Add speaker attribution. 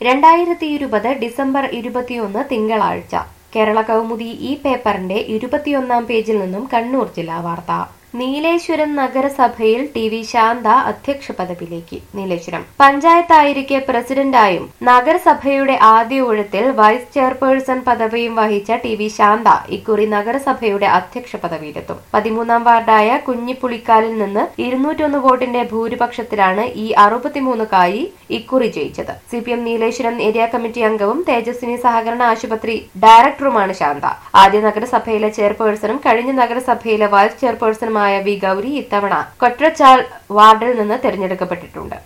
Speaker 1: രണ്ടായിരത്തി ഇരുപത് ഡിസംബർ ഇരുപത്തിയൊന്ന് തിങ്കളാഴ്ച കേരള കൗമുദി ഈ പേപ്പറിന്റെ ഇരുപത്തിയൊന്നാം പേജിൽ നിന്നും കണ്ണൂർ ജില്ലാ വാർത്ത നീലേശ്വരം നഗരസഭയിൽ ടി വി ശാന്ത അധ്യക്ഷ പദവിയിലേക്ക് നീലേശ്വരം പഞ്ചായത്തായിരിക്കെ പ്രസിഡന്റായും നഗരസഭയുടെ ആദ്യ ഊഴത്തിൽ വൈസ് ചെയർപേഴ്സൺ പദവിയും വഹിച്ച ടി വി ശാന്ത ഇക്കുറി നഗരസഭയുടെ അധ്യക്ഷ പദവിയിലെത്തും പതിമൂന്നാം വാർഡായ കുഞ്ഞിപ്പുളിക്കാലിൽ നിന്ന് ഇരുന്നൂറ്റൊന്ന് വോട്ടിന്റെ ഭൂരിപക്ഷത്തിലാണ് ഈ അറുപത്തിമൂന്നുകാരി ഇക്കുറി ജയിച്ചത് C P M Nileshwaram area committee അംഗവും തേജസ്വിനി സഹകരണ ആശുപത്രി ഡയറക്ടറുമാണ് ശാന്ത ആദ്യ നഗരസഭയിലെ ചെയർപേഴ്സണും കഴിഞ്ഞ നഗരസഭയിലെ വൈസ് ചെയർപേഴ്സണുമായ വി ഗൌരി ഇത്തവണ കൊട്രച്ചാൽ വാർഡിൽ നിന്ന് തെരഞ്ഞെടുക്കപ്പെട്ടിട്ടുണ്ട്